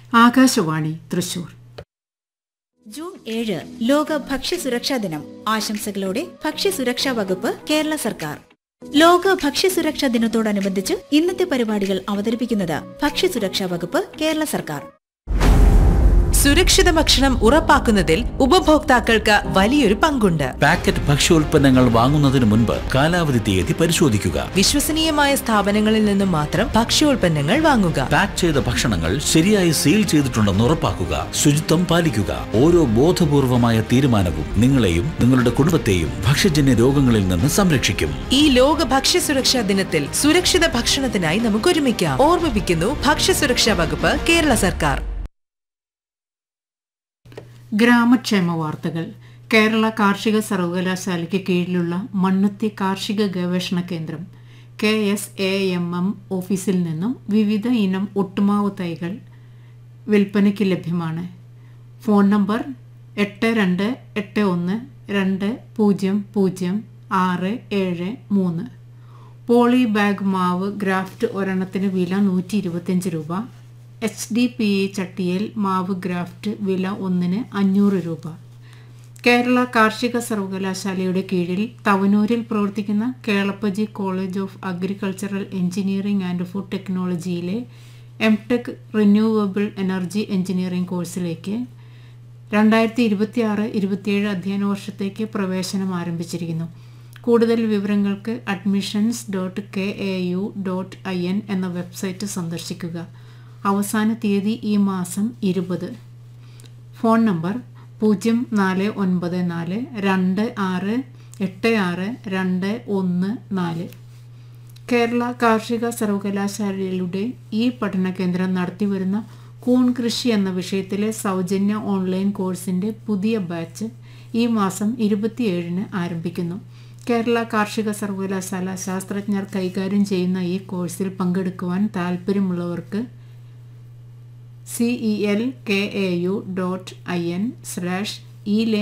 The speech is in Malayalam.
ആകാശവാണി തൃശൂർ ജൂൺ ഏഴ് ലോക ഭക്ഷ്യസുരക്ഷാ ദിനം ആശംസകളോടെ ഭക്ഷ്യസുരക്ഷാ വകുപ്പ് കേരള സർക്കാർ ലോക ഭക്ഷ്യസുരക്ഷാ ദിനത്തോടനുബന്ധിച്ച് ഇന്നത്തെ പരിപാടികൾ അവതരിപ്പിക്കുന്നത് ഭക്ഷ്യസുരക്ഷാ വകുപ്പ് കേരള സർക്കാർ സുരക്ഷിത ഭക്ഷണം ഉറപ്പാക്കുന്നതിൽ ഉപഭോക്താക്കൾക്ക് വലിയൊരു പങ്കുണ്ട് പാക്കറ്റ് ഭക്ഷ്യോൽപ്പന്നങ്ങൾ വാങ്ങുന്നതിന് മുൻപ് കാലാവധി തീയതി പരിശോധിക്കുക വിശ്വസനീയമായ സ്ഥാപനങ്ങളിൽ നിന്നും മാത്രം ഭക്ഷ്യോൽപ്പന്നങ്ങൾ വാങ്ങുക പാക്ക് ചെയ്ത ഭക്ഷണങ്ങൾ ശരിയായി സീൽ ചെയ്തിട്ടുണ്ടെന്ന് ഉറപ്പാക്കുക ശുചിത്വം പാലിക്കുക ഓരോ ബോധപൂർവമായ തീരുമാനവും നിങ്ങളെയും നിങ്ങളുടെ കുടുംബത്തെയും ഭക്ഷ്യജന്യ രോഗങ്ങളിൽ നിന്ന് സംരക്ഷിക്കും ഈ ലോക ഭക്ഷ്യസുരക്ഷാ ദിനത്തിൽ സുരക്ഷിത ഭക്ഷണത്തിനായി നമുക്ക് ഒരുമിക്കാം ഓർമ്മിപ്പിക്കുന്നു ഭക്ഷ്യസുരക്ഷാ വകുപ്പ് കേരള സർക്കാർ ഗ്രാമക്ഷേമ വാർത്തകൾ കേരള കാർഷിക സർവകലാശാലയ്ക്ക് കീഴിലുള്ള മണ്ണുത്തി കാർഷിക ഗവേഷണ കേന്ദ്രം K S A M M ഓഫീസിൽ നിന്നും വിവിധ ഇനം ഒട്ടുമാവ് തൈകൾ വിൽപ്പനയ്ക്ക് ലഭ്യമാണ് ഫോൺ നമ്പർ എട്ട് രണ്ട് എട്ട് ഒന്ന് രണ്ട് പൂജ്യം പൂജ്യം ആറ് ഏഴ് മൂന്ന് പോളി ബാഗ് മാവ് ഗ്രാഫ്റ്റ് ഒരെണ്ണത്തിന് വില നൂറ്റി ഇരുപത്തിയഞ്ച് രൂപ എച്ച് ഡി പി ഇ ചട്ടിയിൽ മാവ് ഗ്രാഫ്റ്റ് വില ഒന്നിന് അഞ്ഞൂറ് രൂപ കേരള കാർഷിക സർവകലാശാലയുടെ കീഴിൽ തവനൂരിൽ പ്രവർത്തിക്കുന്ന Kelappaji college of agricultural engineering and food ടെക്നോളജിയിലെ M tech renewable energy engineering കോഴ്സിലേക്ക് രണ്ടായിരത്തി ഇരുപത്തി ആറ് ഇരുപത്തിയേഴ് അധ്യയന വർഷത്തേക്ക് പ്രവേശനം ആരംഭിച്ചിരിക്കുന്നു കൂടുതൽ വിവരങ്ങൾക്ക് admissions dot K A U dot I N എന്ന വെബ്സൈറ്റ് സന്ദർശിക്കുക അവസാന തീയതി ഈ മാസം ഇരുപത് ഫോൺ നമ്പർ പൂജ്യം നാല് ഒൻപത് നാല് രണ്ട് ആറ് എട്ട് ആറ് രണ്ട് ഒന്ന് നാല് കേരള കാർഷിക സർവകലാശാലയുടെ ഈ പഠന കേന്ദ്രം നടത്തിവരുന്ന കൂൺ കൃഷി എന്ന വിഷയത്തിലെ സൗജന്യ ഓൺലൈൻ കോഴ്സിൻ്റെ പുതിയ ബാച്ച് ഈ മാസം ഇരുപത്തിയേഴിന് ആരംഭിക്കുന്നു കേരള കാർഷിക സർവകലാശാല ശാസ്ത്രജ്ഞർ കൈകാര്യം ചെയ്യുന്ന ഈ കോഴ്സിൽ പങ്കെടുക്കുവാൻ താൽപ്പര്യമുള്ളവർക്ക് C E L K A U dot I N slash E